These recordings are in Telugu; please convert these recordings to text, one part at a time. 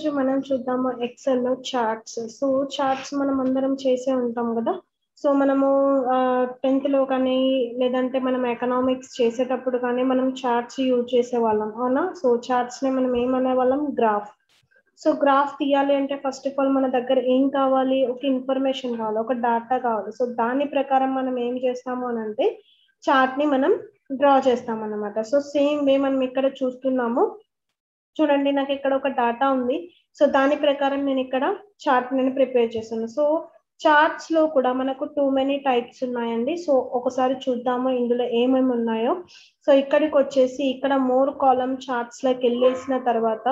రోజు మనం చూద్దాము ఎక్సెల్ లో చార్ట్స్ సో చార్ట్స్ మనం అందరం చేసే ఉంటాం కదా సో మనము టెన్త్ లో కానీ లేదంటే మనం ఎకనామిక్స్ చేసేటప్పుడు కానీ మనం చార్ట్స్ యూజ్ చేసే వాళ్ళం అవునా సో చార్ట్స్ ని మనం ఏమనే వాళ్ళం గ్రాఫ్ సో గ్రాఫ్ తీయాలి అంటే ఫస్ట్ ఆఫ్ ఆల్ మన దగ్గర ఏం కావాలి ఒక ఇన్ఫర్మేషన్ కావాలి ఒక డాటా కావాలి సో దాని ప్రకారం మనం ఏం చేస్తాము అని అంటే చార్ట్ ని మనం డ్రా చేస్తాం అనమాట సో సేమ్ వే మనం ఇక్కడ చూస్తున్నాము చూడండి నాకు ఇక్కడ ఒక డాటా ఉంది సో దాని ప్రకారం నేను ఇక్కడ చార్ట్ నేను ప్రిపేర్ చేశాను సో చార్ట్స్ లో కూడా మనకు టూ మెనీ టైప్స్ ఉన్నాయండి సో ఒకసారి చూద్దాము ఇందులో ఏమేమి ఉన్నాయో సో ఇక్కడికి వచ్చేసి ఇక్కడ మోర్ కాలం చార్ట్స్ లోకి వెళ్ళేసిన తర్వాత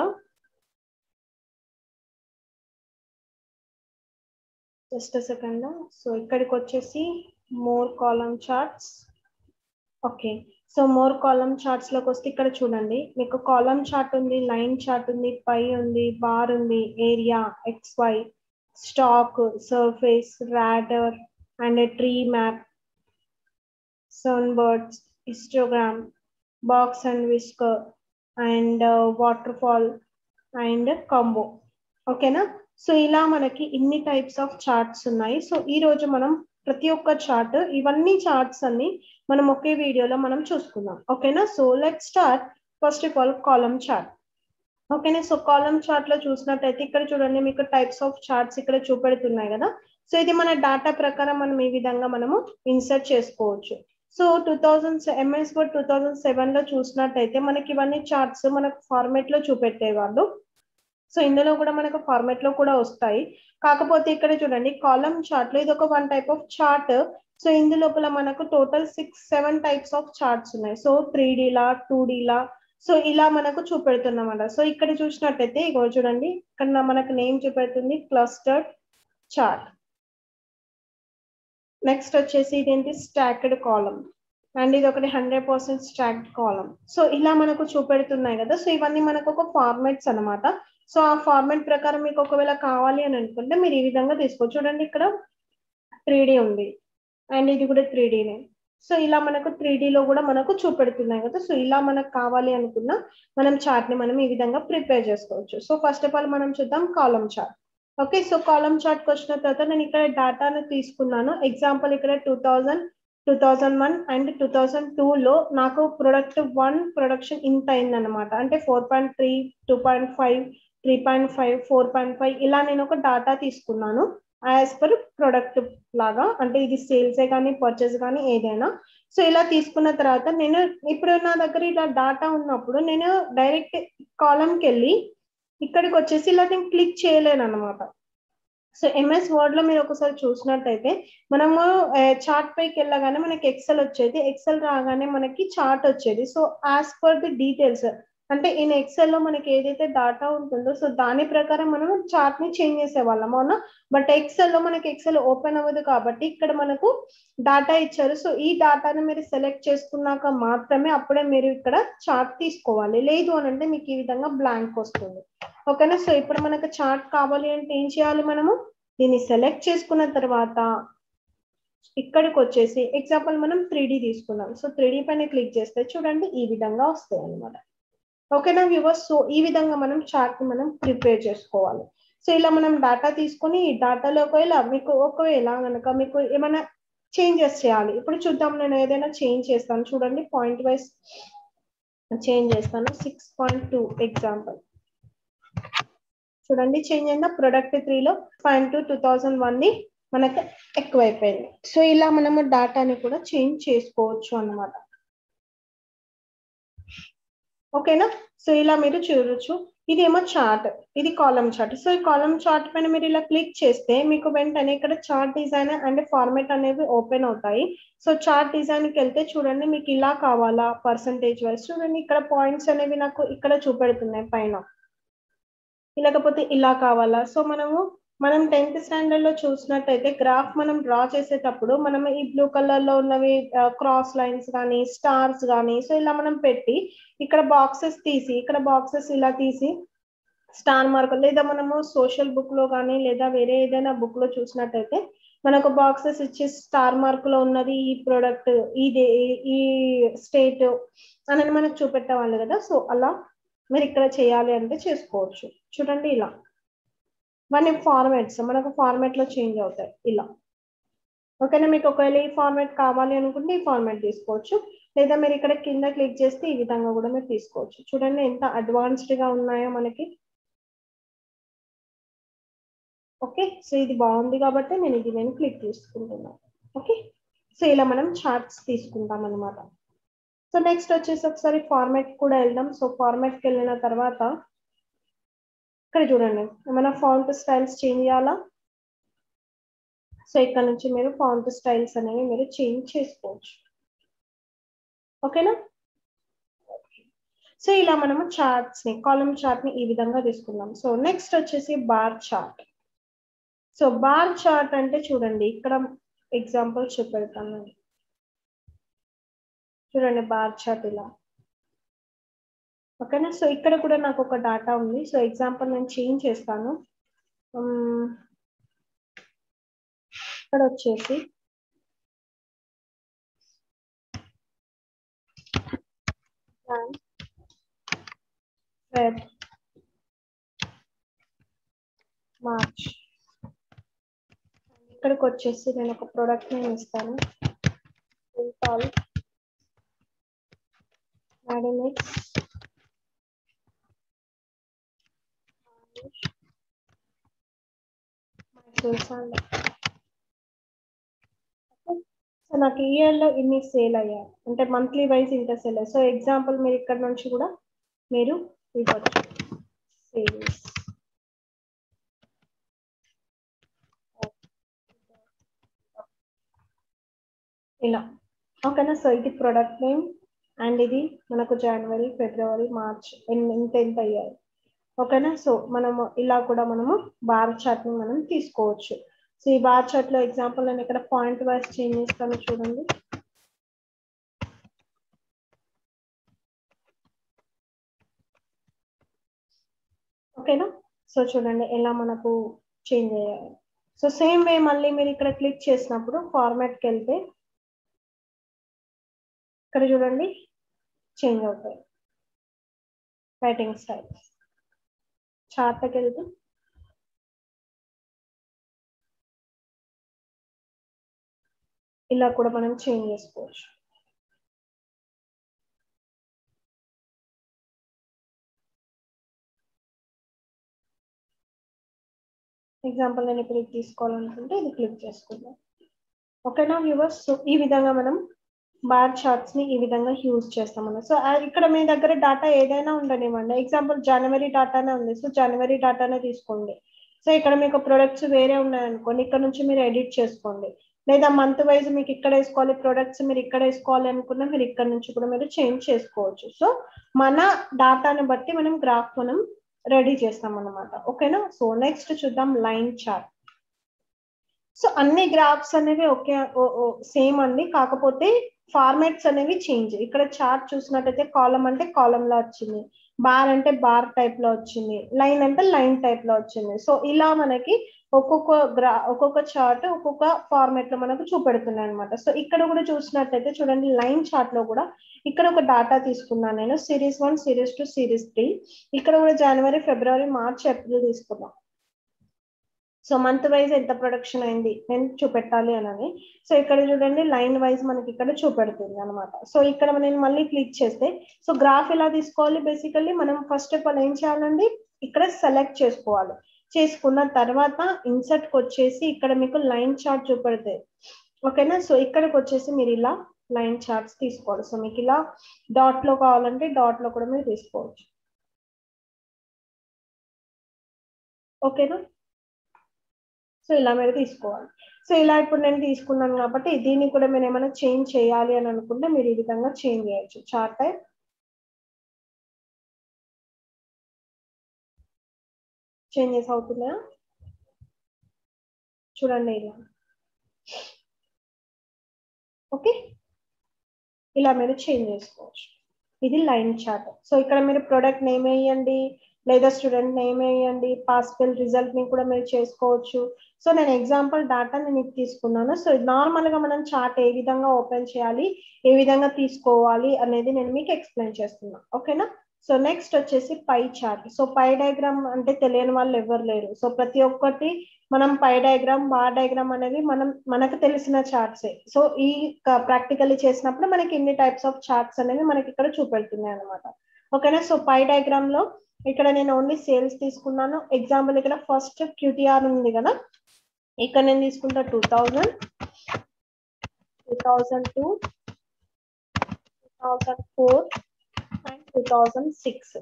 జస్ట్ సెకండ్ సో ఇక్కడికి వచ్చేసి more column charts okay so more column charts లోకి వస్తే ఇక్కడ చూడండి మీకు కాలం చార్ట్ ఉంది లైన్ చార్ట్ ఉంది పై ఉంది బార్ ఉంది area X Y stock surface radar and tree map sunburst histogram box and whisker and waterfall and combo ఓకేనా సో ఇలా మనకి ఇన్ని టైప్స్ ఆఫ్ చార్ట్స్ ఉన్నాయి సో ఈ రోజు మనం ప్రతి ఒక్క చార్ట్ ఇవన్నీ చార్ట్స్ అన్ని మనం ఒకే వీడియోలో మనం చూసుకుందాం ఓకేనా so let start first of all column chart ఓకేనా సో కాలం చార్ట్ లో చూసినట్టయితే ఇక్కడ చూడండి మీకు టైప్స్ ఆఫ్ చార్ట్స్ ఇక్కడ చూపెడుతున్నాయి కదా సో ఇది మన డాటా ప్రకారం మనం ఈ విధంగా మనము ఇన్సర్ట్ చేసుకోవచ్చు so two thousand MS Word two thousand seven లో చూసినట్టయితే మనకి ఇవన్నీ చార్ట్స్ మనకు ఫార్మేట్ లో చూపెట్టేవాళ్ళు సో ఇందులో కూడా మనకు ఫార్మేట్ లో కూడా వస్తాయి కాకపోతే ఇక్కడ చూడండి కాలం చార్ట్ లో ఇది ఒక one type of chart so ఇందు లోపల మనకు total six seven types of charts ఉన్నాయి సో త్రీ డీలా టూ డీలా సో ఇలా మనకు చూపెడుతున్నమాట సో ఇక్కడ చూసినట్టయితే ఇగో చూడండి ఇక్కడ మనకు నేమ్ చూపెడుతుంది క్లస్టర్డ్ చార్ట్ నెక్స్ట్ వచ్చేసి ఇదేంటి స్టాక్డ్ కాలం అండ్ ఇది ఒకటి hundred percent stacked column so ఇలా మనకు చూపెడుతున్నాయి కదా సో ఇవన్నీ మనకు ఒక ఫార్మాట్స్ అనమాట సో ఆ ఫార్మాట్ ప్రకారం మీకు ఒకవేళ కావాలి అని అనుకుంటే మీరు ఈ విధంగా తీసుకోవచ్చు చూడండి ఇక్కడ త్రీ ఉంది అండ్ ఇది కూడా త్రీ డీనే సో ఇలా మనకు త్రీ లో కూడా మనకు చూపెడుతున్నాయి కదా సో ఇలా మనకు కావాలి అనుకున్న మనం చార్ట్ ని మనం ఈ విధంగా ప్రిపేర్ చేసుకోవచ్చు సో ఫస్ట్ ఆఫ్ ఆల్ మనం చూద్దాం column chart okay so column chart వచ్చిన తర్వాత నేను ఇక్కడ డాటాను తీసుకున్నాను ఎగ్జాంపుల్ ఇక్కడ two thousand two thousand one and two thousand టూలో నాకు ప్రొడక్ట్ వన్ ప్రొడక్షన్ ఇంత అయిందనమాట అంటే four point three two point five three point five four point five ఇలా నేను ఒక డాటా తీసుకున్నాను యాజ్ పర్ ప్రొడక్ట్ లాగా అంటే ఇది సేల్సే కానీ పర్చేస్ కానీ ఏదైనా సో ఇలా తీసుకున్న తర్వాత నేను ఇప్పుడు నా దగ్గర ఇలా డాటా ఉన్నప్పుడు నేను డైరెక్ట్ కాలంకి వెళ్ళి ఇక్కడికి వచ్చేసి ఇలా నేను క్లిక్ చేయలేను అనమాట సో ఎంఎస్ వర్డ్ లో మీరు ఒకసారి చూసినట్టయితే మనము చార్ట్ పైకి వెళ్ళగానే మనకి ఎక్సెల్ వచ్చేది ఎక్సెల్ రాగానే మనకి చార్ట్ వచ్చేది so as per the details అంటే ఇన్ ఎక్సెల్ లో మనకి ఏదైతే డాటా ఉంటుందో సో దాని ప్రకారం మనం చార్ట్ ని చేంజ్ చేసేవాళ్ళం అవునా బట్ ఎక్సెల్ లో మనకి ఎక్సెల్ ఓపెన్ అవ్వదు కాబట్టి ఇక్కడ మనకు డాటా ఇచ్చారు సో ఈ డాటాని మీరు సెలెక్ట్ చేసుకున్నాక మాత్రమే అప్పుడే మీరు ఇక్కడ చార్ట్ తీసుకోవాలి లేదు అని అంటే మీకు ఈ విధంగా బ్లాంక్ వస్తుంది ఓకేనా సో ఇప్పుడు మనకు చార్ట్ కావాలి అంటే ఏం చేయాలి మనము దీన్ని సెలెక్ట్ చేసుకున్న తర్వాత ఇక్కడికి వచ్చేసి ఎగ్జాంపుల్ మనం త్రీ తీసుకున్నాం సో త్రీ పైన క్లిక్ చేస్తే చూడండి ఈ విధంగా వస్తాయి అనమాట ఓకేనా వ్యూవర్స్ సో ఈ విధంగా మనం చార్ట్ ని మనం ప్రిపేర్ చేసుకోవాలి సో ఇలా మనం డాటా తీసుకొని ఈ డాటాలో ఒకవేళ మీకు ఒకవేళ కనుక మీకు ఏమైనా చేంజెస్ చేయాలి ఇప్పుడు చూద్దాం నేను ఏదైనా చేంజ్ చేస్తాను చూడండి పాయింట్ వైజ్ చేంజ్ చేస్తాను సిక్స్ పాయింట్ టూ ఎగ్జాంపుల్ చూడండి చేంజ్ అయిన ప్రొడక్ట్ త్రీలో point two two thousand one ని మనకు ఎక్కువైపోయింది సో ఇలా మనము డాటాని కూడా చేంజ్ చేసుకోవచ్చు అనమాట ఓకేనా సో ఇలా మీరు చూడొచ్చు ఇదేమో చార్ట్ ఇది కాలం చార్ట్ సో ఈ కాలం చార్ట్ పైన మీరు ఇలా క్లిక్ చేస్తే మీకు వెంటనే ఇక్కడ చార్ట్ డిజైన్ అండ్ ఫార్మేట్ అనేవి ఓపెన్ అవుతాయి సో చార్ట్ డిజైన్ కి వెళ్తే చూడండి మీకు ఇలా కావాలా పర్సంటేజ్ వైజ్ చూడండి ఇక్కడ పాయింట్స్ అనేవి నాకు ఇక్కడ చూపెడుతున్నాయి పైన లేకపోతే ఇలా కావాలా సో మనము మనం టెన్త్ స్టాండర్డ్ లో చూసినట్టయితే గ్రాఫ్ మనం డ్రా చేసేటప్పుడు మనం ఈ బ్లూ కలర్ లో ఉన్నవి క్రాస్ లైన్స్ కానీ స్టార్స్ కానీ సో ఇలా మనం పెట్టి ఇక్కడ బాక్సెస్ తీసి ఇక్కడ బాక్సెస్ ఇలా తీసి స్టార్ మార్క్ లేదా మనము సోషల్ బుక్ లో కానీ లేదా వేరే ఏదైనా బుక్ లో చూసినట్టయితే మనకు బాక్సెస్ ఇచ్చి స్టార్ మార్క్ లో ఉన్నది ఈ ప్రోడక్ట్ ఇది ఈ స్టేట్ అనేది మనకు చూపెట్టేవాళ్ళు కదా సో అలా మీరు ఇక్కడ చేయాలి అంటే చేసుకోవచ్చు చూడండి ఇలా ఇవన్నీ ఫార్మాట్స్ మనకు ఫార్మాట్ లో చేంజ్ అవుతాయి ఇలా ఓకేనా మీకు ఒకవేళ ఈ ఫార్మాట్ కావాలి అనుకుంటే ఈ ఫార్మాట్ తీసుకోవచ్చు లేదా మీరు ఇక్కడ కింద క్లిక్ చేస్తే ఈ విధంగా కూడా మీరు తీసుకోవచ్చు చూడండి ఎంత అడ్వాన్స్డ్ గా ఉన్నాయో మనకి ఓకే సో ఇది బాగుంది కాబట్టి నేను ఇది నేను క్లిక్ తీసుకుంటున్నాను ఓకే సో ఇలా మనం చార్ట్స్ తీసుకుంటాం అనమాట సో నెక్స్ట్ వచ్చేసి ఒకసారి ఫార్మాట్ కూడా వెళ్దాం సో ఫార్మాట్కి వెళ్ళిన తర్వాత ఇక్కడ చూడండి ఏమైనా ఫాంట్ స్టైల్స్ చేంజ్ చేయాలా సో ఇక్కడ నుంచి మీరు ఫాంట్ స్టైల్స్ అనేవి మీరు చేంజ్ చేసుకోవచ్చు ఓకేనా సో ఇలా మనము చార్ట్స్ ని కాలమ్ చార్ట్ ని ఈ విధంగా తీసుకుందాం సో నెక్స్ట్ వచ్చేసి bar chart so bar chart అంటే చూడండి ఇక్కడ ఎగ్జాంపుల్ చూపెడతాను చూడండి బార్ చార్ట్ ఇలా ఓకేనా సో ఇక్కడ కూడా నాకు ఒక డాటా ఉంది సో ఎగ్జాంపుల్ నేను చేంజ్ చేస్తాను ఇక్కడ వచ్చేసి ఫెబ్ మార్చ్ ఇక్కడికి వచ్చేసి నేను ఒక ప్రోడక్ట్ నేమ్ ఇస్తాను సింతాల్ మ్యాడిమిక్స్ సో నాకు ఇయర్ లో ఇన్ని సేల్ అయ్యాయి అంటే మంత్లీ వైజ్ ఇంత సేల్ అయ్యాయి సో ఎగ్జాంపుల్ మీరు ఇక్కడ నుంచి కూడా మీరు ఇవ్వచ్చు సేల్స్ ఇలా ఓకేనా సో ఇది ప్రొడక్ట్ నేమ్ అండ్ ఇది మనకు జనవరి ఫిబ్రవరి మార్చ్ ఇంత ఎంత అయ్యాయి ఓకేనా సో మనము ఇలా కూడా మనము బార్ చార్ట్ ని మనం తీసుకోవచ్చు సో ఈ బార్ చార్ట్ లో ఎగ్జాంపుల్ నేను ఇక్కడ పాయింట్ వైజ్ చేంజ్ చేస్తాను చూడండి ఓకేనా సో చూడండి ఎలా మనకు చేంజ్ అయ్యాయి సో సేమ్ వే మళ్ళీ మీరు ఇక్కడ క్లిక్ చేసినప్పుడు ఫార్మాట్కి వెళ్తే ఇక్కడ చూడండి చేంజ్ అవుతాయి రైటింగ్ స్టైల్స్ చార్ట్కి వెళ్తే ఇలా కూడా మనం చేంజ్ చేసుకోవచ్చు ఎగ్జాంపుల్ నేను ఇప్పుడు ఇది తీసుకోవాలనుకుంటే ఇది క్లిక్ చేసుకుందాం ఓకేనా వ్యూవర్స్ సో ఈ విధంగా మనం బార్ చార్ట్స్ ని ఈ విధంగా యూజ్ చేస్తాం మనం సో ఇక్కడ మీ దగ్గర డేటా ఏదైనా ఉండనివ్వండి ఎగ్జాంపుల్ జనవరి డేటానే ఉంది సో జనవరి డేటానే తీసుకోండి సో ఇక్కడ మీకు ప్రొడక్ట్స్ వేరే ఉన్నాయనుకోండి ఇక్కడ నుంచి మీరు ఎడిట్ చేసుకోండి లేదా మంత్ వైజ్ మీకు ఇక్కడ వేసుకోవాలి ప్రొడక్ట్స్ మీరు ఇక్కడ వేసుకోవాలి అనుకున్నా మీరు ఇక్కడ నుంచి కూడా మీరు చేంజ్ చేసుకోవచ్చు సో మన డాటాని బట్టి మనం గ్రాఫ్ మనం రెడీ చేస్తాం అనమాట ఓకేనా సో నెక్స్ట్ చూద్దాం లైన్ చార్ట్ సో అన్ని గ్రాఫ్స్ అనేవి ఒకే సేమ్ అండి కాకపోతే ఫార్మాట్స్ అనేవి చేంజ్ ఇక్కడ చార్ట్ చూసినట్టయితే కాలం అంటే కాలం లో వచ్చింది బార్ అంటే బార్ టైప్ లో వచ్చింది లైన్ అంటే లైన్ టైప్ లో వచ్చింది సో ఇలా మనకి ఒక్కొక్క గ్రా ఒక్కొక్క చార్ట్ ఒక్కొక్క ఫార్మాట్ లో మనకు చూపెడుతున్నాయి అనమాట సో ఇక్కడ కూడా చూసినట్టయితే చూడండి లైన్ చార్ట్ లో కూడా ఇక్కడ ఒక డాటా తీసుకున్నాను నేను series one series two series three ఇక్కడ కూడా జనవరి ఫిబ్రవరి మార్చ్ ఏప్రిల్ తీసుకున్నాం సో మంత్ వైజ్ ఎంత ప్రొడక్షన్ అయింది నేను చూపెట్టాలి అని సో ఇక్కడ చూడండి లైన్ వైజ్ మనకి ఇక్కడ చూపెడుతుంది అనమాట సో ఇక్కడ నేను మళ్ళీ క్లిక్ చేస్తే సో గ్రాఫ్ ఎలా తీసుకోవాలి బేసికల్లీ మనం ఫస్ట్ ఆఫ్ ఆల్ ఏం చేయాలండి ఇక్కడ సెలెక్ట్ చేసుకోవాలి చేసుకున్న తర్వాత ఇన్సర్ట్ కి వచ్చేసి ఇక్కడ మీకు లైన్ చార్ట్ చూపెడుతుంది ఓకేనా సో ఇక్కడికి వచ్చేసి మీరు ఇలా లైన్ చార్ట్స్ తీసుకోవాలి సో మీకు ఇలా డాట్ లో కావాలంటే డాట్ లో కూడా మీరు తీసుకోవచ్చు ఓకేనా సో ఇలా మీరు తీసుకోవాలి సో ఇలా ఇప్పుడు నేను తీసుకున్నాను కాబట్టి దీన్ని కూడా మీరు ఏమైనా చేంజ్ చేయాలి అని అనుకుంటే మీరు ఈ విధంగా చేంజ్ చేయొచ్చు చార్ట్ టైప్ చేంజెస్ అవుతున్నాయా చూడండి ఇలా ఓకే ఇలా మీరు చేంజ్ చేసుకోవచ్చు ఇది లైన్ చార్ట్ సో ఇక్కడ మీరు ప్రొడక్ట్ నేమ్ వేయండి లేదా స్టూడెంట్ నేమ్ వేయండి పాస్ ఫెయిల్ రిజల్ట్ ని కూడా మీరు చేసుకోవచ్చు సో నేను ఎగ్జాంపుల్ డాటా నేను ఇది తీసుకున్నాను సో నార్మల్ గా మనం చార్ట్ ఏ విధంగా ఓపెన్ చేయాలి ఏ విధంగా తీసుకోవాలి అనేది నేను మీకు ఎక్స్ప్లెయిన్ చేస్తున్నా ఓకేనా సో నెక్స్ట్ వచ్చేసి pie chart so pie diagram అంటే తెలియని వాళ్ళు ఎవరు లేరు సో ప్రతి ఒక్కటి మనం పై డయాగ్రామ్ బార్ డయాగ్రామ్ అనేది మనం మనకు తెలిసిన చార్ట్సే సో ఈ ప్రాక్టికల్లీ చేసినప్పుడు మనకి ఇన్ని టైప్స్ ఆఫ్ చార్ట్స్ అనేవి మనకి ఇక్కడ చూపెడుతున్నాయి అనమాట ఓకేనా సో పై డయాగ్రామ్ లో ఇక్కడ నేను ఓన్లీ సేల్స్ తీసుకున్నాను ఎగ్జాంపుల్ ఇక్కడ ఫస్ట్ క్యూటీఆర్ ఉంది కదా ఇక్కడ నేను తీసుకుంటా two thousand two thousand two two thousand four and two thousand six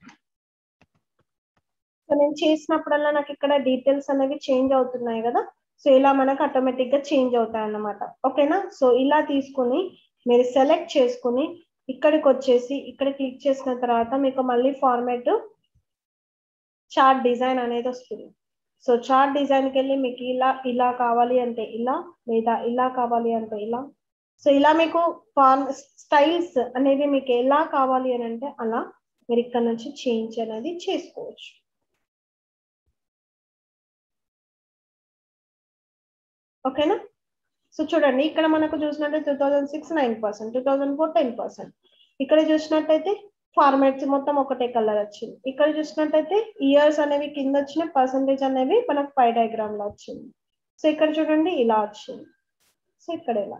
so నేను చేసినప్పుడల్లా నాకు ఇక్కడ డీటెయిల్స్ అనేవి చేంజ్ అవుతున్నాయి కదా సో ఇలా మనకు ఆటోమేటిక్ గా చేంజ్ అవుతాయి అన్నమాట ఓకేనా సో ఇలా తీసుకుని మీరు సెలెక్ట్ చేసుకుని ఇక్కడికి వచ్చేసి ఇక్కడ క్లిక్ చేసిన తర్వాత మీకు మళ్ళీ ఫార్మాట్ చార్ట్ డిజైన్ అనేది వస్తుంది సో చార్ట్ డిజైన్కి వెళ్ళి మీకు ఇలా ఇలా కావాలి అంటే ఇలా లేదా ఇలా కావాలి అంటే ఇలా సో ఇలా మీకు ఫార్మ్ స్టైల్స్ అనేవి మీకు ఎలా కావాలి అని అంటే అలా మీరు ఇక్కడ నుంచి చేంజ్ అనేది చేసుకోవచ్చు ఓకేనా సో చూడండి ఇక్కడ మనకు చూసినట్టయితే two thousand six nine percent two thousand four ten percent ఇక్కడ చూసినట్టయితే ఫార్మాట్స్ మొత్తం ఒకటే కలర్ వచ్చింది ఇక్కడ చూసినట్టయితే ఇయర్స్ అనేవి కింద వచ్చిన పర్సంటేజ్ అనేవి మనకు పై డయాగ్రామ్ లో వచ్చింది సో ఇక్కడ చూడండి ఇలా వచ్చింది సో ఇక్కడ ఇలా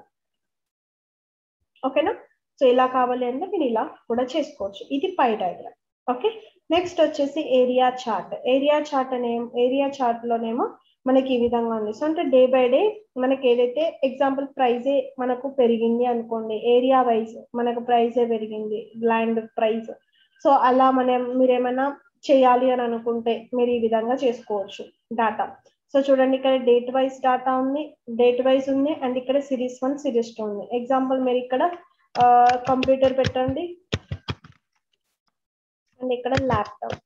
ఓకేనా సో ఇలా కావాలి అంటే మీరు ఇలా కూడా చేసుకోవచ్చు ఇది పై డయాగ్రామ్ ఓకే నెక్స్ట్ వచ్చేసి ఏరియా చార్ట్ ఏరియా చార్ట్ అనే ఏరియా చార్ట్ లోనేమో మనకి ఈ విధంగా ఉంది సో అంటే డే బై డే మనకి ఏదైతే ఎగ్జాంపుల్ ప్రైజే మనకు పెరిగింది అనుకోండి ఏరియా వైజ్ మనకు ప్రైజే పెరిగింది ల్యాండ్ ప్రైస్ సో అలా మనం మీరు ఏమైనా చేయాలి అని అనుకుంటే మీరు ఈ విధంగా చేసుకోవచ్చు డాటా సో చూడండి ఇక్కడ డేట్ వైజ్ డాటా ఉంది డేట్ వైజ్ ఉంది అండ్ ఇక్కడ సిరీస్ వన్ సిరీస్ టూ ఉంది ఎగ్జాంపుల్ మీరు ఇక్కడ కంప్యూటర్ పెట్టండి అండ్ ఇక్కడ ల్యాప్టాప్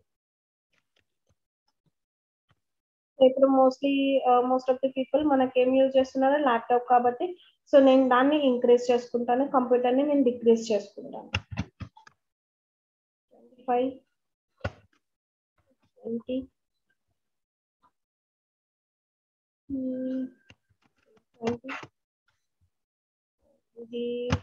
ఇప్పుడు mostly most of the people మనకి ఏం యూజ్ చేస్తున్నారు ల్యాప్టాప్ కాబట్టి సో నేను దాన్ని ఇంక్రీజ్ చేసుకుంటాను కంప్యూటర్ని నేను డిక్రీజ్ చేసుకుంటాను ట్వంటీ ఫైవ్ ట్వంటీ ట్వంటీ ఇది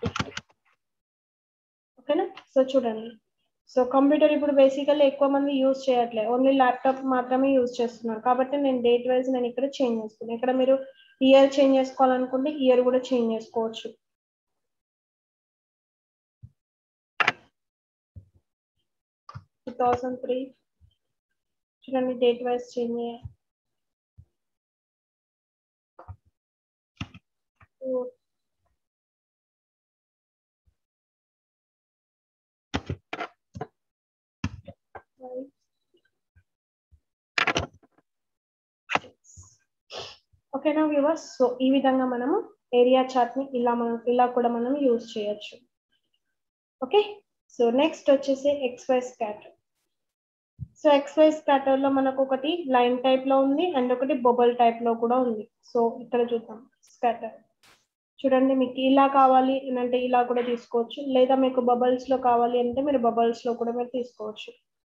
ఓకేనా సో చూడండి సో కంప్యూటర్ ఇప్పుడు బేసికల్లీ ఎక్కువ మంది యూజ్ చేయట్లేదు ఓన్లీ ల్యాప్టాప్ మాత్రమే యూజ్ చేస్తున్నారు కాబట్టి నేను డేట్ వైజ్ నేను ఇక్కడ చేంజ్ చేసుకున్నాను ఇక్కడ మీరు ఇయర్ చేంజ్ చేసుకోవాలనుకుంటే ఇయర్ కూడా చేంజ్ చేసుకోవచ్చు టూ థౌజండ్ త్రీ చూడండి డేట్ వైజ్ చేంజ్ ఓకేనా వ్యూవర్స్ సో ఈ విధంగా మనము ఏరియా చార్ట్ ని ఇలా మనం ఇలా కూడా మనం యూజ్ చేయొచ్చు ఓకే సో నెక్స్ట్ వచ్చేసి X Y scatter so X Y scatter లో మనకు ఒకటి లైన్ టైప్ లో ఉంది అండ్ ఒకటి బొబల్ టైప్ లో కూడా ఉంది సో ఇక్కడ చూద్దాం స్కాటర్ చూడండి మీకు ఇలా కావాలి అంటే ఇలా కూడా తీసుకోవచ్చు లేదా మీకు బబల్స్ లో కావాలి అంటే మీరు బబల్స్ లో కూడా మీరు తీసుకోవచ్చు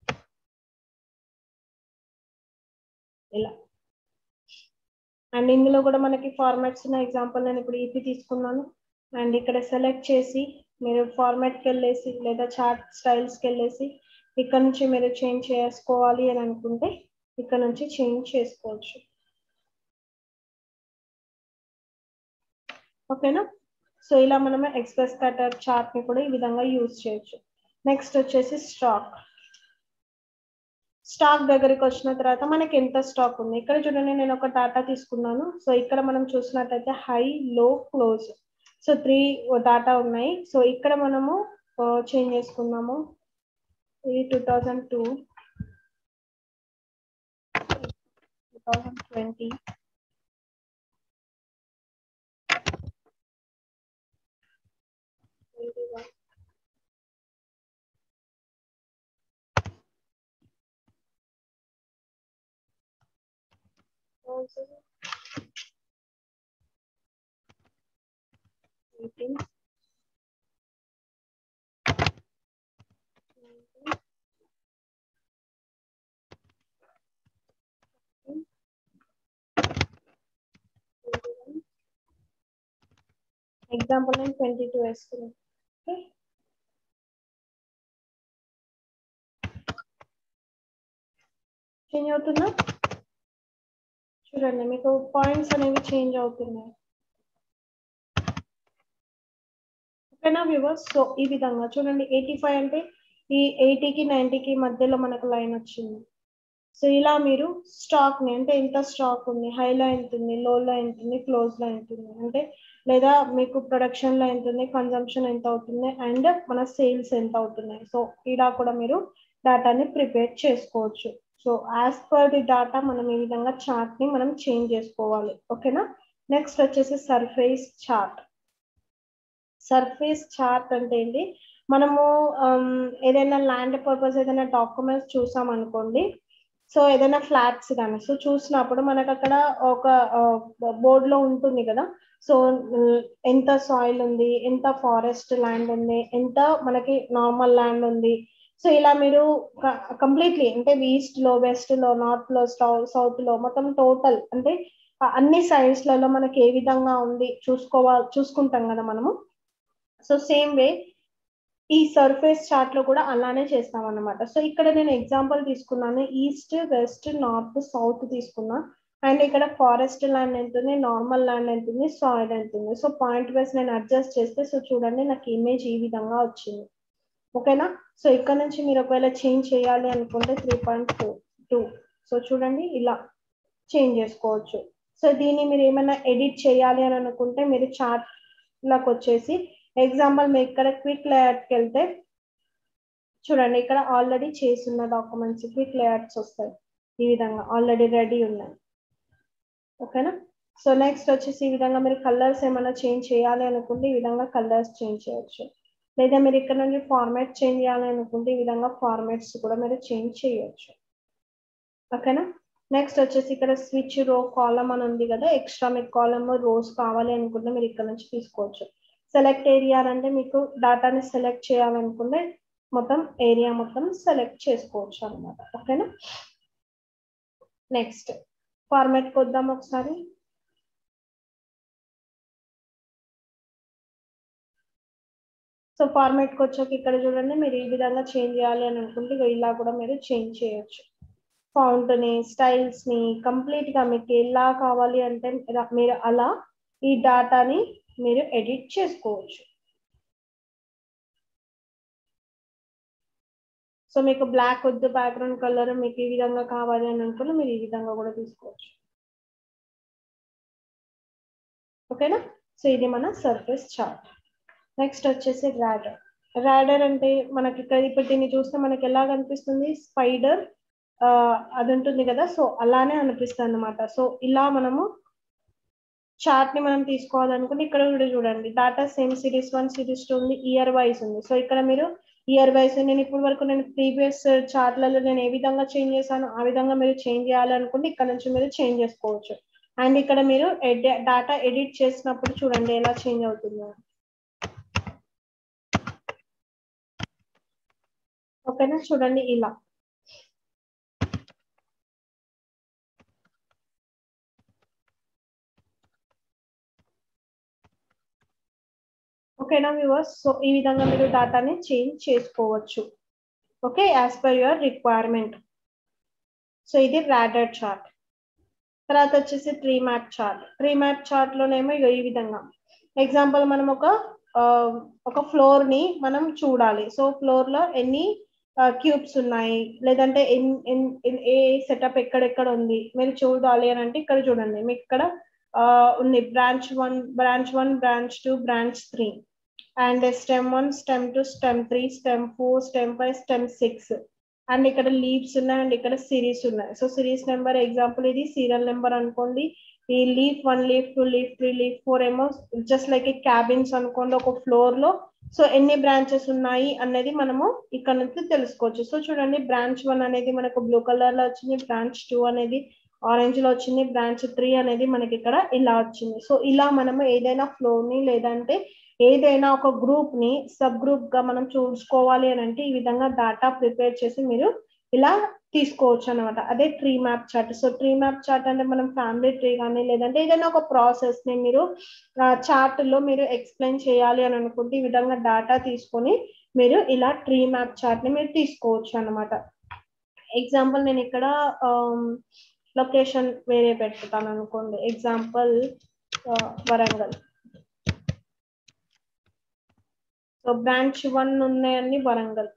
ఇలా అండ్ ఇందులో కూడా మనకి ఫార్మాట్స్ ఉన్న ఎగ్జాంపుల్ నేను ఇప్పుడు ఈపీ తీసుకున్నాను అండ్ ఇక్కడ సెలెక్ట్ చేసి మీరు ఫార్మాట్కి వెళ్ళేసి లేదా చార్ట్ స్టైల్స్కి వెళ్ళేసి ఇక్కడ నుంచి మీరు చేంజ్ చేసుకోవాలి అని అనుకుంటే ఇక్కడ నుంచి చేంజ్ చేసుకోవచ్చు ఓకేనా సో ఇలా మనము ఎక్స్ప్రెస్ కటర్ చార్ట్ ని కూడా ఈ విధంగా యూజ్ చేయొచ్చు నెక్స్ట్ వచ్చేసి స్టాక్ స్టాక్ దగ్గరికి వచ్చిన తర్వాత మనకి ఎంత స్టాక్ ఉంది ఇక్కడ చూడండి నేను ఒక డాటా తీసుకున్నాను సో ఇక్కడ మనం చూసినట్టయితే high low close so three data ఉన్నాయి సో ఇక్కడ మనము చేంజ్ చేసుకున్నాము ఇది two thousand two two thousand twenty twenty one also eighteen example నేను ట్వంటీ టూ వేసుకున్నాను ఓకే చేంజ్ అవుతుందా చూడండి మీకు పాయింట్స్ అనేవి చేంజ్ అవుతున్నాయి ఓకేనా వ్యూవర్స్ సో ఈ విధంగా చూడండి ఎయిటీ ఫైవ్ అంటే ఈ ఎయిటీకి నైంటీకి మధ్యలో మనకు లైన్ వచ్చింది సో ఇలా మీరు స్టాక్ ని అంటే ఎంత స్టాక్ ఉంది హైలో ఎంత ఉంది లోలో ఎంత ఉంది క్లోజ్ లో ఎంత ఉంది అంటే లేదా మీకు ప్రొడక్షన్ లో ఎంత ఉంది కన్జంప్షన్ ఎంత అవుతుంది అండ్ మన సేల్స్ ఎంత అవుతున్నాయి సో ఇలా కూడా మీరు డేటాని ప్రిపేర్ చేసుకోవచ్చు so as per the data మనం ఈ విధంగా చార్ట్ ని మనం చేంజ్ చేసుకోవాలి ఓకేనా నెక్స్ట్ వచ్చేసి సర్ఫేస్ చార్ట్ సర్ఫేస్ చార్ట్ అంటే ఏంటి మనము ఏదైనా ల్యాండ్ పర్పస్ ఏదైనా డాక్యుమెంట్స్ చూసాం అనుకోండి సో ఏదైనా ఫ్లాట్స్ కానీ సో చూసినప్పుడు మనకు అక్కడ ఒక బోర్డ్ లో ఉంటుంది కదా సో ఎంత సాయిల్ ఉంది ఎంత ఫారెస్ట్ ల్యాండ్ ఉంది ఎంత మనకి నార్మల్ ల్యాండ్ ఉంది సో ఇలా మీరు కంప్లీట్లీ అంటే ఈస్ట్ లో వెస్ట్ లో నార్త్ లో సౌత్ లో మొత్తం టోటల్ అంటే అన్ని సైడ్స్ లలో మనకి ఏ విధంగా ఉంది చూసుకోవాలి చూసుకుంటాం కదా మనము సో సేమ్ వే ఈ సర్ఫేస్ చార్ట్ లో కూడా అలానే చేస్తాం అనమాట సో ఇక్కడ నేను ఎగ్జాంపుల్ తీసుకున్నాను ఈస్ట్ వెస్ట్ నార్త్ సౌత్ తీసుకున్నా అండ్ ఇక్కడ ఫారెస్ట్ ల్యాండ్ ఎంత ఉంది నార్మల్ ల్యాండ్ ఎంత ఉంది సాయిల్ ఎంత ఉంది సో పాయింట్ వైస్ నేను అడ్జస్ట్ చేస్తే సో చూడండి నాకు ఇమేజ్ ఈ విధంగా వచ్చింది ఓకేనా సో ఇక్కడ నుంచి మీరు ఒకవేళ చేంజ్ చేయాలి అనుకుంటే three point two two so చూడండి ఇలా చేంజ్ చేసుకోవచ్చు సో దీన్ని మీరు ఏమైనా ఎడిట్ చేయాలి అని అనుకుంటే మీరు చార్ట్ లకు వచ్చేసి ఎగ్జాంపుల్ మీరు ఇక్కడ క్విక్ లేఅవుట్కి వెళ్తే చూడండి ఇక్కడ ఆల్రెడీ చేసిన డాక్యుమెంట్స్ క్విక్ లేఅవుట్స్ వస్తాయి ఈ విధంగా ఆల్రెడీ రెడీ ఉన్నాయి ఓకేనా సో నెక్స్ట్ వచ్చేసి ఈ విధంగా మీరు కలర్స్ ఏమైనా చేంజ్ చేయాలి అనుకుంటే ఈ విధంగా కలర్స్ చేంజ్ చేయొచ్చు లేదా మీరు ఇక్కడ నుంచి ఫార్మాట్ చేంజ్ చేయాలి అనుకుంటే ఈ విధంగా ఫార్మాట్స్ కూడా మీరు చేంజ్ చేయొచ్చు ఓకేనా నెక్స్ట్ వచ్చేసి ఇక్కడ స్విచ్ రో కాలం అని ఉంది కదా ఎక్స్ట్రా మీకు కాలమ్ రోస్ కావాలి అనుకుంటే మీరు ఇక్కడ నుంచి తీసుకోవచ్చు సెలెక్ట్ ఏరియా అంటే మీకు డాటాని సెలెక్ట్ చేయాలనుకుంటే మొత్తం ఏరియా మొత్తం సెలెక్ట్ చేసుకోవచ్చు అనమాట ఓకేనా నెక్స్ట్ ఫార్మాట్కి వద్దాం ఒకసారి సో ఫార్మాట్కి వచ్చాక ఇక్కడ చూడండి మీరు ఈ విధంగా చేంజ్ చేయాలి అని అనుకుంటే ఇలా కూడా మీరు చేంజ్ చేయొచ్చు ఫౌంట్ ని స్టైల్స్ ని కంప్లీట్ గా మీకు ఎలా కావాలి అంటే మీరు అలా ఈ డాటాని మీరు ఎడిట్ చేసుకోవచ్చు సో మీకు బ్లాక్ వద్దు బ్యాక్గ్రౌండ్ కలర్ మీకు ఈ విధంగా కావాలి అని అనుకుంటే మీరు ఈ విధంగా కూడా తీసుకోవచ్చు ఓకేనా సో ఇది మన సర్ఫేస్ చార్ట్ నెక్స్ట్ వచ్చేసి రాడర్ రాడర్ అంటే మనకి ఇక్కడ ఇప్పుడు దీన్ని చూస్తే మనకి ఎలా కనిపిస్తుంది స్పైడర్ అది ఉంటుంది కదా సో అలానే అనిపిస్తుంది అనమాట సో ఇలా మనము చార్ట్ ని మనం తీసుకోవాలనుకుంటే ఇక్కడ కూడా చూడండి data same series one series two ఉంది ఇయర్ వైజ్ ఉంది సో ఇక్కడ మీరు ఇయర్ వైజ్ నేను ఇప్పటి వరకు నేను ప్రీవియస్ చార్ట్లలో నేను ఏ విధంగా చేంజ్ చేశాను ఆ విధంగా మీరు చేంజ్ చేయాలనుకుంటే ఇక్కడ నుంచి మీరు చేంజ్ చేసుకోవచ్చు అండ్ ఇక్కడ మీరు డాటా ఎడిట్ చేసినప్పుడు చూడండి ఎలా చేంజ్ అవుతుందో ఓకేనా చూడండి ఇలా ఓకేనా వ్యూవర్స్ సో ఈ విధంగా మీరు డాటాని చేంజ్ చేసుకోవచ్చు okay as per your requirement so ఇది రాడర్ చార్ట్ తర్వాత వచ్చేసి tree map chart tree map chart లోనేమో ఈ విధంగా ఎగ్జాంపుల్ మనం ఒక ఒక ఫ్లోర్ ని మనం చూడాలి సో ఫ్లోర్ లో ఎన్ని క్యూబ్స్ ఉన్నాయి లేదంటే ఏ సెటప్ ఎక్కడెక్కడ ఉంది మీరు చూడాలి అని అంటే ఇక్కడ చూడండి మీకు ఇక్కడ ఉంది branch one branch one branch two branch three and stem one stem two stem three stem four stem five stem six and ఇక్కడ లీవ్స్ ఉన్నాయి అండ్ ఇక్కడ సిరీస్ ఉన్నాయి సో సిరీస్ నెంబర్ ఎగ్జాంపుల్ ఇది సీరియల్ నెంబర్ అనుకోండి ఈ leaf one leaf two leaf three leaf four ఏమో జస్ట్ లైక్ క్యాబిన్స్ అనుకోండి ఒక ఫ్లోర్ లో సో ఎన్ని బ్రాంచెస్ ఉన్నాయి అనేది మనము ఇక్కడ నుంచి తెలుసుకోవచ్చు సో చూడండి బ్రాంచ్ వన్ అనేది మనకు బ్లూ కలర్ లో వచ్చింది బ్రాంచ్ టూ అనేది ఆరెంజ్ లో వచ్చింది బ్రాంచ్ త్రీ అనేది మనకి ఇక్కడ ఇలా వచ్చింది సో ఇలా మనము ఏదైనా ఫ్లోర్ ని లేదంటే ఏదైనా ఒక గ్రూప్ ని సబ్ గ్రూప్ గా మనం చూసుకోవాలి అని అంటే ఈ విధంగా డాటా ప్రిపేర్ చేసి మీరు ఇలా తీసుకోవచ్చు అనమాట అదే tree map chart so tree map chart అంటే మనం ఫ్యామిలీ ట్రీ కానీ లేదంటే ఏదైనా ఒక ప్రాసెస్ ని మీరు చార్ట్ లో మీరు ఎక్స్ప్లెయిన్ చేయాలి అని అనుకుంటే ఈ విధంగా డాటా తీసుకొని మీరు ఇలా ట్రీ మ్యాప్ చార్ట్ ని మీరు తీసుకోవచ్చు అనమాట ఎగ్జాంపుల్ నేను ఇక్కడ లొకేషన్ వేరే పెట్టుతాను అనుకోండి example Warangal so branch one ఉన్నాయన్ని వరంగల్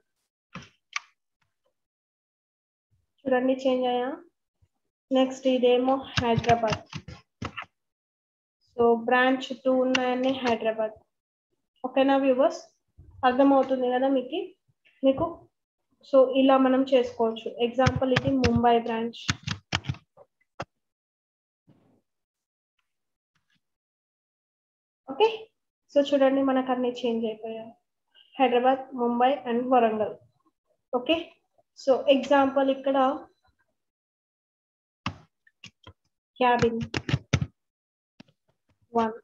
చూడండి చేంజ్ అయ్యా నెక్స్ట్ ఇదేమో హైదరాబాద్ సో బ్రాంచ్ టూ ఉన్నాయన్ని హైదరాబాద్ ఓకేనా వ్యూవర్స్ అర్థమవుతుంది కదా మీకు మీకు సో ఇలా మనం చేసుకోవచ్చు ఎగ్జాంపుల్ ఇది ముంబై బ్రాంచ్ ఓకే సో చూడండి మనకు అన్ని చేంజ్ అయిపోయాయి Hyderabad Mumbai and Warangal okay so example ఇక్కడ క్యాబిన్ వన్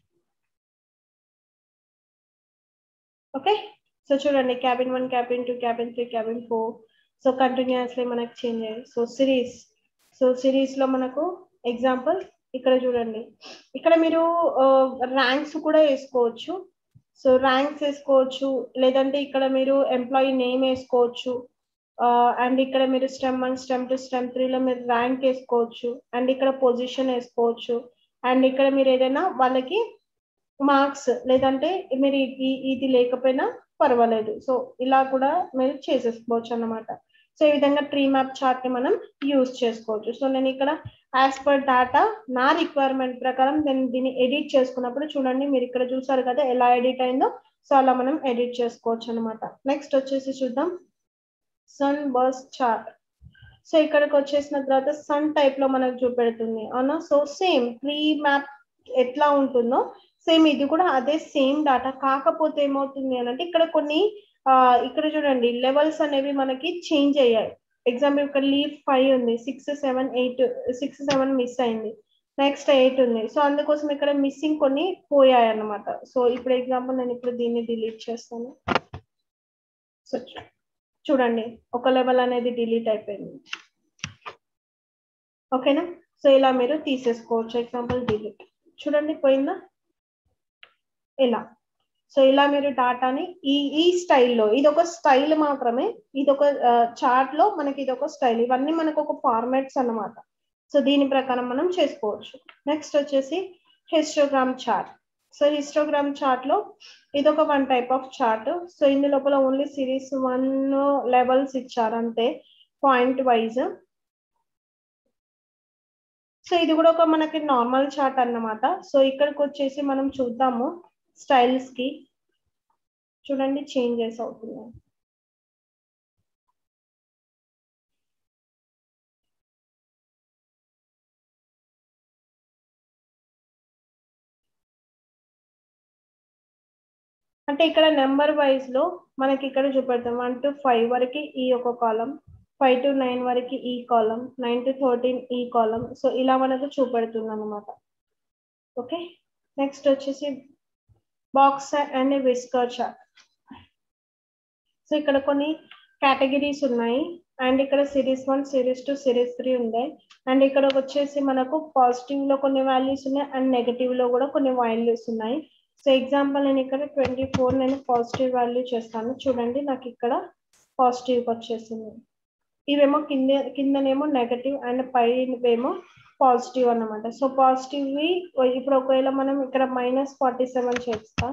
ఓకే సో చూడండి cabin one cabin two cabin three cabin four so continuously మనకు చేంజ్ అయ్యాయి సో సిరీస్ సో సిరీస్ లో మనకు ఎగ్జాంపుల్ ఇక్కడ చూడండి ఇక్కడ మీరు ర్యాంక్స్ కూడా వేసుకోవచ్చు సో ర్యాంక్స్ వేసుకోవచ్చు లేదంటే ఇక్కడ మీరు ఎంప్లాయీ నేమ్ వేసుకోవచ్చు అండ్ ఇక్కడ మీరు stem one stem two stem త్రీలో మీరు ర్యాంక్ వేసుకోవచ్చు అండ్ ఇక్కడ పొజిషన్ వేసుకోవచ్చు అండ్ ఇక్కడ మీరు ఏదైనా వాళ్ళకి మార్క్స్ లేదంటే మీరు ఇది లేకపోయినా పర్వాలేదు సో ఇలా కూడా మీరు చేసేసుకోవచ్చు అన్నమాట సో ఈ విధంగా ట్రీ మ్యాప్ చార్ట్ ని మనం యూజ్ చేసుకోవచ్చు సో నేను ఇక్కడ యాజ్ పర్ డాటా నా రిక్వైర్మెంట్ ప్రకారం నేను దీన్ని ఎడిట్ చేసుకున్నప్పుడు చూడండి మీరు ఇక్కడ చూసారు కదా ఎలా ఎడిట్ అయిందో సో అలా మనం ఎడిట్ చేసుకోవచ్చు అనమాట నెక్స్ట్ వచ్చేసి చూద్దాం సన్ బర్స్ చార్ట్ సో ఇక్కడికి వచ్చేసిన తర్వాత సన్ టైప్ లో మనకు చూపెడుతుంది అవునా సో సేమ్ ట్రీ మ్యాప్ ఎట్లా ఉంటుందో సేమ్ ఇది కూడా అదే సేమ్ డాటా కాకపోతే ఏమవుతుంది అని అంటే ఇక్కడ కొన్ని ఇక్కడ చూడండి లెవెల్స్ అనేవి మనకి చేంజ్ అయ్యాయి ఎగ్జాంపుల్ ఇక్కడ లీవ్ ఫైవ్ ఉంది six seven eight six seven miss అయింది నెక్స్ట్ ఎయిట్ ఉంది సో అందుకోసం ఇక్కడ మిస్సింగ్ కొన్ని పోయాయి అన్నమాట సో ఇప్పుడు ఎగ్జాంపుల్ నేను ఇప్పుడు దీన్ని డిలీట్ చేస్తాను సో చూడండి ఒక లెవెల్ అనేది డిలీట్ అయిపోయింది ఓకేనా సో ఇలా మీరు తీసేసుకోవచ్చు ఎగ్జాంపుల్ డిలీట్ చూడండి పోయిందా ఇలా సో ఇలా మీరు డాటాని ఈ ఈ స్టైల్లో ఇది ఒక స్టైల్ మాత్రమే ఇది ఒక చార్ట్ లో మనకి ఇది ఒక స్టైల్ ఇవన్నీ మనకు ఒక ఫార్మాట్స్ అన్నమాట సో దీని ప్రకారం మనం చేసుకోవచ్చు నెక్స్ట్ వచ్చేసి histogram chart so histogram chart లో ఇది ఒక one type of chart so ఇందు లోపల ఓన్లీ సిరీస్ వన్ లెవెల్స్ ఇచ్చారు అంతే పాయింట్ వైజ్ సో ఇది కూడా ఒక మనకి నార్మల్ చార్ట్ అన్నమాట సో ఇక్కడికి వచ్చేసి మనం చూద్దాము స్టైల్స్ కి చూడండి చేంజెస్ అవుతున్నాయి అంటే ఇక్కడ నెంబర్ వైజ్ లో మనకి ఇక్కడ చూపెడతాం వన్ టు ఫైవ్ వరకు ఈ ఒక కాలం ఫైవ్ టు నైన్ వరకు ఈ కాలం నైన్ టు థర్టీన్ ఈ కాలం సో ఇలా మనకు చూపెడుతుంది అనమాట ఓకే నెక్స్ట్ వచ్చేసి box and whisker chart so ఇక్కడ కొన్ని కేటగిరీస్ ఉన్నాయి అండ్ ఇక్కడ series one series two series three ఉన్నాయి అండ్ ఇక్కడ వచ్చేసి మనకు పాజిటివ్ లో కొన్ని వాల్యూస్ ఉన్నాయి అండ్ నెగటివ్ లో కూడా కొన్ని వాల్యూస్ ఉన్నాయి సో ఎగ్జాంపుల్ నేను ఇక్కడ ట్వంటీ ఫోర్ నేను పాజిటివ్ వాల్యూ చేస్తాను చూడండి నాకు ఇక్కడ పాజిటివ్ వచ్చేసింది ఇవేమో కింద కిందనేమో నెగటివ్ అండ్ పైనేమో పాజిటివ్ అన్నమాట సో పాజిటివ్ ఇప్పుడు ఒకవేళ మనం ఇక్కడ మైనస్ ఫార్టీ సెవెన్ చేస్తా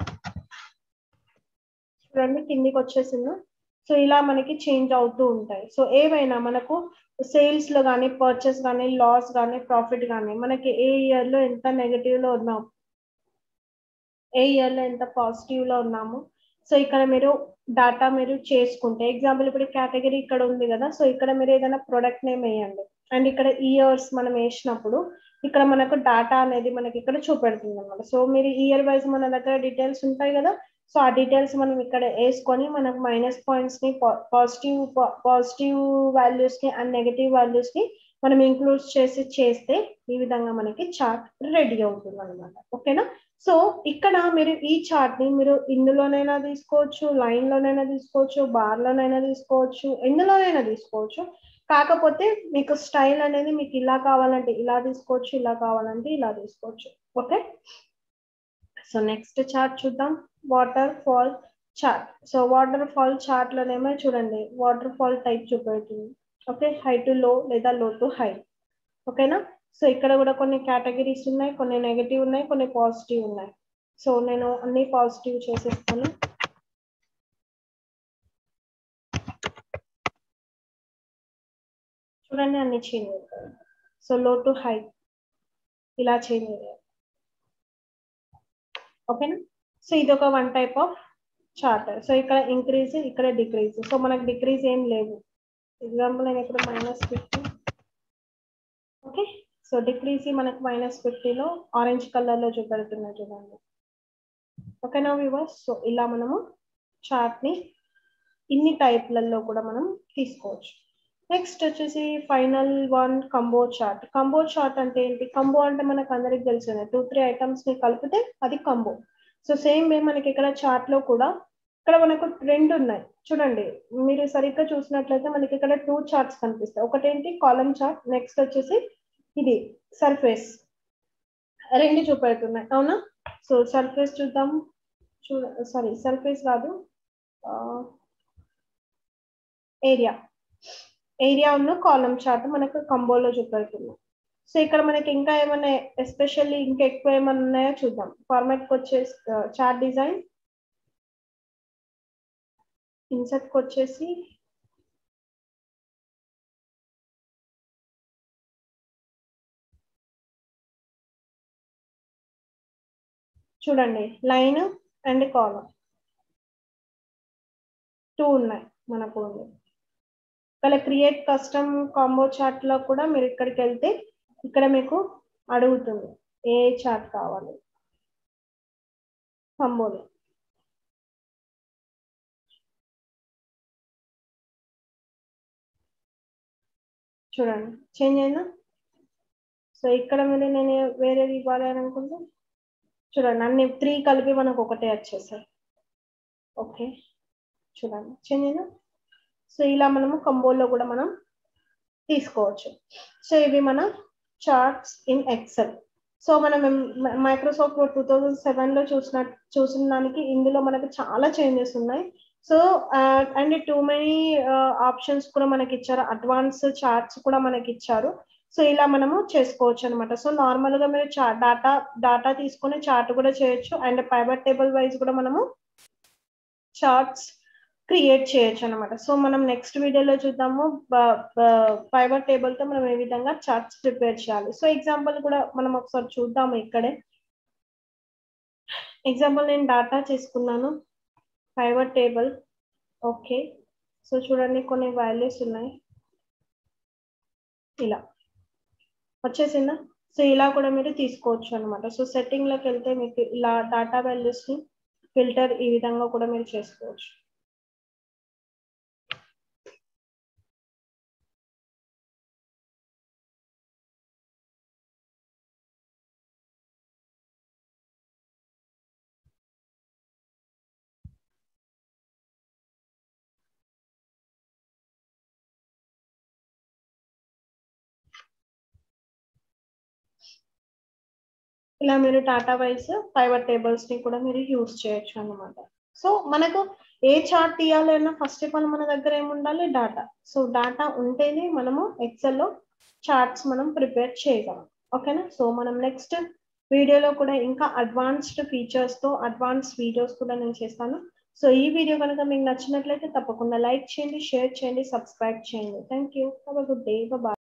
చూడండి కిందికి వచ్చేసింది సో ఇలా మనకి చేంజ్ అవుతూ ఉంటాయి సో ఏవైనా మనకు సేల్స్ లో కానీ పర్చేస్ కానీ లాస్ కానీ ప్రాఫిట్ కానీ మనకి ఏ ఇయర్ లో ఎంత నెగటివ్ లో ఉన్నాం ఏ ఇయర్ లో ఎంత పాజిటివ్ లో ఉన్నాము సో ఇక్కడ మీరు డాటా మీరు చేసుకుంటే ఎగ్జాంపుల్ ఇప్పుడు కేటగిరీ ఇక్కడ ఉంది కదా సో ఇక్కడ మీరు ఏదైనా ప్రొడక్ట్ నేమ్ వేయండి అండ్ ఇక్కడ ఇయర్స్ మనం వేసినప్పుడు ఇక్కడ మనకు డాటా అనేది మనకి ఇక్కడ చూపెడుతుంది అనమాట సో మీరు ఇయర్ వైజ్ మన దగ్గర డీటెయిల్స్ ఉంటాయి కదా సో ఆ డీటెయిల్స్ మనం ఇక్కడ వేసుకొని మనకు మైనస్ పాయింట్స్ ని పాజిటివ్ పాజిటివ్ వాల్యూస్ ని అండ్ నెగటివ్ వాల్యూస్ ని మనం ఇంక్లూడ్ చేసి చేస్తే ఈ విధంగా మనకి చార్ట్ రెడీ అవుతుంది అనమాట ఓకేనా సో ఇక్కడ మీరు ఈ చార్ట్ ని మీరు ఇందులోనైనా తీసుకోవచ్చు లైన్ లోనైనా తీసుకోవచ్చు బార్ లోనైనా తీసుకోవచ్చు ఎందులోనైనా తీసుకోవచ్చు కాకపోతే మీకు స్టైల్ అనేది మీకు ఇలా కావాలంటే ఇలా తీసుకోవచ్చు ఇలా కావాలంటే ఇలా తీసుకోవచ్చు ఓకే సో నెక్స్ట్ చార్ట్ చూద్దాం waterfall chart so waterfall chart లోనేమో చూడండి వాటర్ ఫాల్ టైప్ చూపెడుతుంది ఓకే హై టు లో లేదా లో టు హై ఓకేనా సో ఇక్కడ కూడా కొన్ని కేటగిరీస్ ఉన్నాయి కొన్ని నెగటివ్ ఉన్నాయి కొన్ని పాజిటివ్ ఉన్నాయి సో నేను అన్ని పాజిటివ్ చేసేస్తాను చూడండి అన్ని చేంజ్ అవుతాయి సో లో టు హై ఇలా చేంజ్ అయ్యాయి ఓకేనా సో ఇది ఒక one type of chart so ఇక్కడ ఇంక్రీజ్ ఇక్కడ డిక్రీజ్ సో మనకు డిక్రీజ్ ఏం లేవు ఎగ్జాంపుల్ నేను ఇక్కడ minus fifty okay so decrease మనకు మైనస్ ఫిఫ్టీలో ఆరెంజ్ కలర్లో చూపెడుతున్నాయి చూడండి ఓకేనా వివర్స్ సో ఇలా మనము చార్ట్ని ఇన్ని టైప్లలో కూడా మనం తీసుకోవచ్చు నెక్స్ట్ వచ్చేసి final one combo chart combo chart అంటే ఏంటి కంబో అంటే మనకు అందరికి తెలిసిందే టూ త్రీ ఐటమ్స్ ని కలిపితే అది కంబో సో సేమ్ వే మనకి ఇక్కడ చార్ట్ లో కూడా ఇక్కడ మనకు రెండు ఉన్నాయి చూడండి మీరు సరిగ్గా చూసినట్లయితే మనకి ఇక్కడ టూ చార్ట్స్ కనిపిస్తాయి ఒకటేంటి కాలం చార్ట్ నెక్స్ట్ వచ్చేసి ఇది సర్ఫేస్ రెండు చూపెడుతున్నాయి అవునా సో సర్ఫేస్ చూద్దాం చూ సారీ సర్ఫేస్ కాదు ఏరియా ఏరియా ఉన్న కాలం చార్ట్ మనకు కంబోలో చూపెడుతుంది సో ఇక్కడ మనకి ఇంకా ఏమైనా ఎస్పెషల్లీ ఇంకా ఎక్కువ ఏమైనా ఉన్నాయో చూద్దాం ఫార్మాట్కి వచ్చేసి చార్ట్ డిజైన్ ఇన్సెట్కి వచ్చేసి చూడండి లైన్ అండ్ కాలం టూ ఉన్నాయి మనకు ఇక్కడ క్రియేట్ కస్టమ్ కాంబో చార్ట్ లో కూడా మీరు ఇక్కడికి వెళ్తే ఇక్కడ మీకు అడుగుతుంది ఏ చార్ట్ కావాలి కంబోలో చూడండి చేంజ్ అయిందా సో ఇక్కడ మీరు నేను వేరేది ఇవ్వాలి అని అనుకుంటే చూడండి అన్ని త్రీ కలిపి మనకు ఒకటే వచ్చేసాయి ఓకే చూడండి చేంజ్ అయిందా సో ఇలా మనము కంబోలో కూడా మనం తీసుకోవచ్చు సో ఇవి మన చార్ట్స్ ఇన్ ఎక్సెల్ సో మనం Microsoft Word two thousand seven లో చూసిన చూసిన దానికి ఇందులో మనకి చాలా చేంజెస్ ఉన్నాయి so and too many options కూడా మనకి ఇచ్చారు అడ్వాన్స్ చార్ట్స్ కూడా మనకి ఇచ్చారు సో ఇలా మనము చేసుకోవచ్చు అనమాట సో నార్మల్ గా మీరు చార్ట్ డాటా డాటా తీసుకుని చార్ట్ కూడా చేయొచ్చు అండ్ పైబర్ టేబుల్ వైజ్ కూడా మనము చార్ట్స్ క్రియేట్ చేయొచ్చు అనమాట సో మనం నెక్స్ట్ వీడియోలో చూద్దాము ఫైబర్ టేబుల్ తో మనం ఏ విధంగా చార్ట్స్ ప్రిపేర్ చేయాలి సో ఎగ్జాంపుల్ కూడా మనం ఒకసారి చూద్దాము ఇక్కడే ఎగ్జాంపుల్ నేను డాటా చేసుకున్నాను ఫైబర్ టేబుల్ ఓకే సో చూడండి కొన్ని వాల్యూస్ ఉన్నాయి ఇలా వచ్చేసిందా సో ఇలా కూడా మీరు తీసుకోవచ్చు అనమాట సో సెట్టింగ్ లోకి వెళ్తే మీకు ఇలా డాటా వాల్యూస్ ని ఫిల్టర్ ఈ విధంగా కూడా మీరు చేసుకోవచ్చు ఇలా మీరు టాటా వైస్ ఫైబర్ టేబుల్స్ ని కూడా మీరు యూజ్ చేయొచ్చు అనమాట సో మనకు ఏ చార్ట్ తీయాలన్నా ఫస్ట్ ఆఫ్ ఆల్ మన దగ్గర ఏముండాలి డాటా సో డాటా ఉంటేనే మనము ఎక్సెల్ లో చార్ట్స్ మనం ప్రిపేర్ చేయగలం ఓకేనా సో మనం నెక్స్ట్ వీడియోలో కూడా ఇంకా అడ్వాన్స్డ్ ఫీచర్స్ తో అడ్వాన్స్ వీడియోస్ కూడా నేను చేస్తాను సో ఈ వీడియో కనుక మీకు నచ్చినట్లయితే తప్పకుండా లైక్ చేయండి షేర్ చేయండి సబ్స్క్రైబ్ చేయండి thank you good day bye